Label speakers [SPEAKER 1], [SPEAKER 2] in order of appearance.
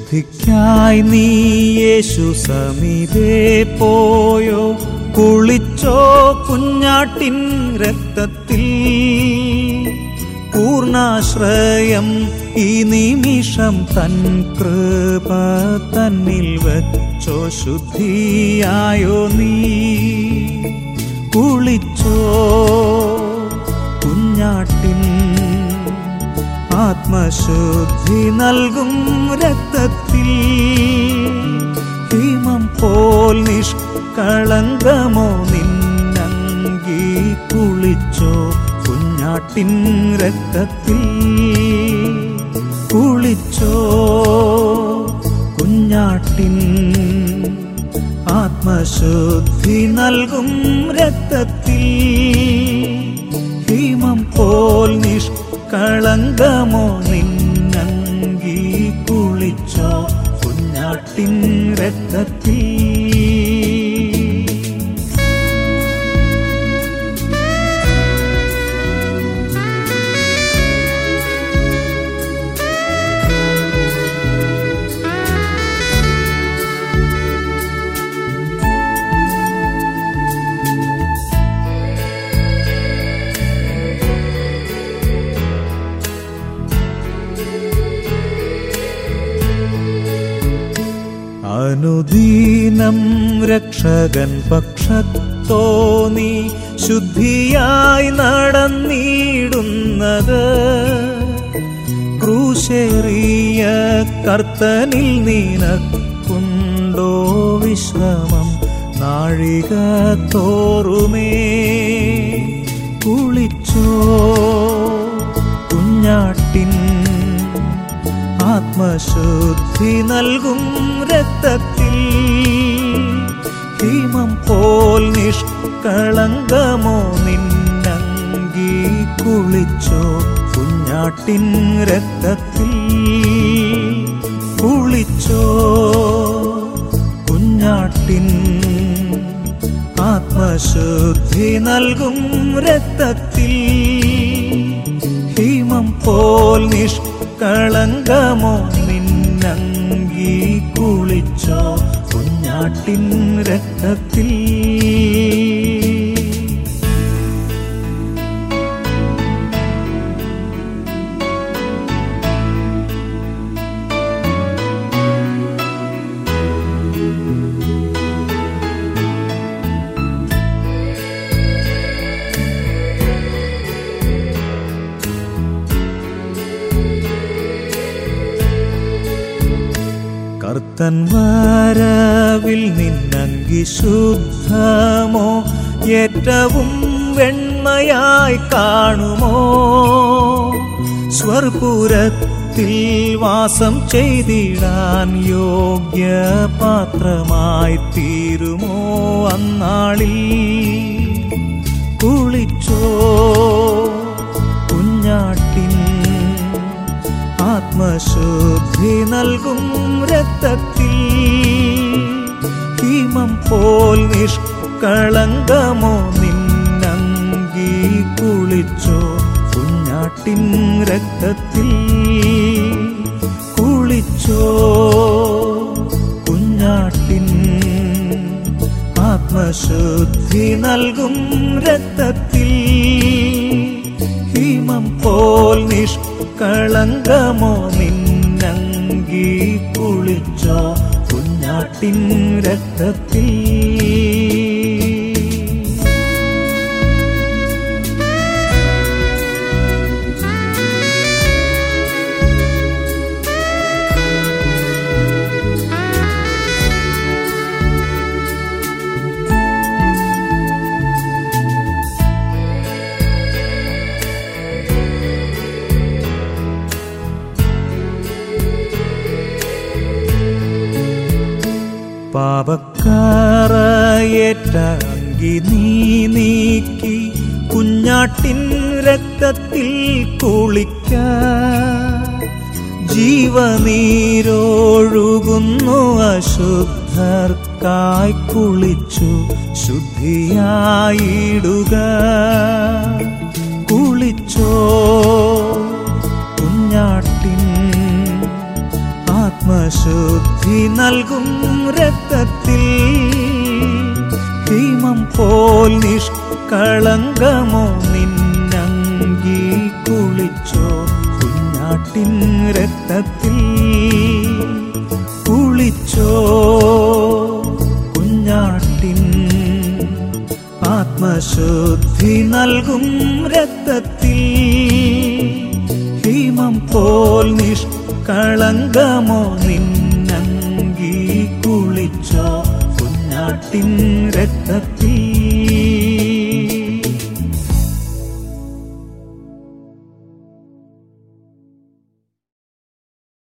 [SPEAKER 1] ശുദ്ധിക്കായി നീ യേശു സമീപേ പോയോ കുളിച്ചോ കുഞ്ഞാട്ടിൻ രക്തത്തിൽ പൂർണാശ്രയം ഈ നിമിഷം തൻ കൃപ തന്നിൽ വച്ചോ ശുദ്ധിയായോ നീ കുളിച്ചോ കുഞ്ഞാട്ടിൻ ആത്മശുദ്ധി നൽകും രക്തത്തിൽ ഹിമം പോൽ നിഷ്കളങ്കമോ നിന്നങ്കി കുളിച്ചോ കുഞ്ഞാട്ടിൻ രക്തത്തിൽ കുളിച്ചോ കുഞ്ഞാട്ടിൻ ആത്മശുദ്ധി നൽകും രക്തത്തിൽ ഹിമം പോൽ നിഷ്കളങ്കമോ നിന്നങ്കി കുളിച്ചോ കുഞ്ഞാട്ടിൻ രക്തത്തിൽ അനുദീനം രക്ഷകൻ പക്ഷത്തോ നീ ശുദ്ധിയായി നടന്നിടുന്നത് ക്രൂശേറിയ കർത്തനിൽ നിനക്കുണ്ടോ വിശ്രമം നാഴിക തോറുമേ കുളിച്ചോ കുഞ്ഞാട്ടിൻ ആത്മശുദ്ധി നൽകും രക്തത്തിൽ ഹിമം പോൽ നിഷ്കളങ്കമോ നിന്നങ്കി കുളിച്ചോ കുഞ്ഞാട്ടിൻ രക്തത്തിൽ കുളിച്ചോ കുഞ്ഞാട്ടിൻ ആത്മശുദ്ധി നൽകും രക്തത്തിൽ ഹിമം പോൽ നിഷ്കളങ്കമോ നിന്നങ്കി കുളിച്ചോ കുഞ്ഞാട്ടിൻ രക്തത്തിൽ കർത്തൻ വരവിൽ നിന്നങ്കി ശുദ്ധമോ ഏറ്റവും വെണ്മയായി കാണുമോ സ്വർപുരത്തിൽ വാസം ചെയ്തിടാൻ യോഗ്യ പാത്രമായി തീരുമോ അന്നാളിൽ കുളിച്ചോ കുഞ്ഞാട്ടിൻ ആത്മശുദ്ധി നൽകും രക്തത്തിൽ ഹിമം പോൽ നിഷ്കളങ്കമോ നിന്നങ്കി കുളിച്ചോ കുഞ്ഞാട്ടിൻ രക്തത്തിൽ കുളിച്ചോ കുഞ്ഞാട്ടിൻ ആത്മശുദ്ധി നൽകും രക്തത്തിൽ ഹിമം പോൽ നിഷ്കളങ്കമോ നിന്നങ്കി കുളിച്ചോ കുഞ്ഞാട്ടിൻ രക്തത്തിൽ പാപക്കാറയേറ്റ അങ്കി നീ നീക്കി കുഞ്ഞാട്ടിൻ രക്തത്തിൽ കുളിക്ക ജീവനീരൊഴുകുന്നു അശുദ്ധർക്കായി കുളിച്ചു ശുദ്ധിയായിടുക കുളിച്ചോ കുഞ്ഞാട്ടിൻ ആത്മ ആത്മശുദ്ധി നൽകും രക്തത്തിൽ ഭീമം പോൽ നിഷ്കളങ്കമോ നിന്നങ്കി കുളിച്ചോ കുഞ്ഞാട്ടിൻ രക്തത്തിൽ കുളിച്ചോ കുഞ്ഞാട്ടിൻ ആത്മശുദ്ധി നൽകും രക്തത്തിൽ ഭീമം പോൽ നിഷ്കളങ്കമോ നിന്നങ്കി കുളിച്ചോ കുഞ്ഞാട്ടിൻ രക്തത്തിൽ